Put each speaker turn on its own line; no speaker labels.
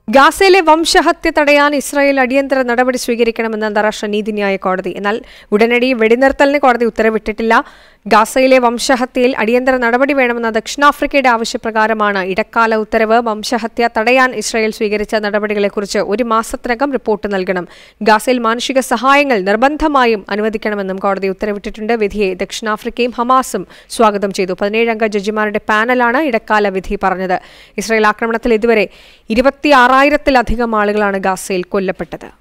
ഗാസയിലെ വംശഹത്യ തടയാൻ ഇസ്രായേൽ അടിയന്തര നടപടി സ്വീകരിക്കണമെന്ന് അന്താരാഷ്ട്ര നീതിന്യായ കോടതി എന്നാൽ ഉടനടി വെടിനിർത്തലിന് കോടതി ഉത്തരവിട്ടിട്ടില്ല ഗാസയിലെ വംശഹത്യയിൽ അടിയന്തര നടപടി വേണമെന്ന ദക്ഷിണാഫ്രിക്കയുടെ ആവശ്യപ്രകാരമാണ് ഇടക്കാല ഉത്തരവ് വംശഹത്യ തടയാൻ ഇസ്രായേൽ സ്വീകരിച്ച നടപടികളെക്കുറിച്ച് ഒരു മാസത്തിനകം റിപ്പോർട്ട് നൽകണം ഗാസയിൽ മാനുഷിക സഹായങ്ങൾ നിർബന്ധമായും അനുവദിക്കണമെന്നും കോടതി ഉത്തരവിട്ടിട്ടുണ്ട് വിധിയെ ദക്ഷിണാഫ്രിക്കയും ഹമാസും സ്വാഗതം ചെയ്തു പതിനേഴംഗ ജഡ്ജിമാരുടെ പാനലാണ് ഇടക്കാല വിധി പറഞ്ഞത് ഇസ്രായേൽ ആക്രമണത്തിൽ ഇതുവരെ ഇരുപത്തിയാറായിരത്തിലധികം ആളുകളാണ് ഗാസയിൽ കൊല്ലപ്പെട്ടത്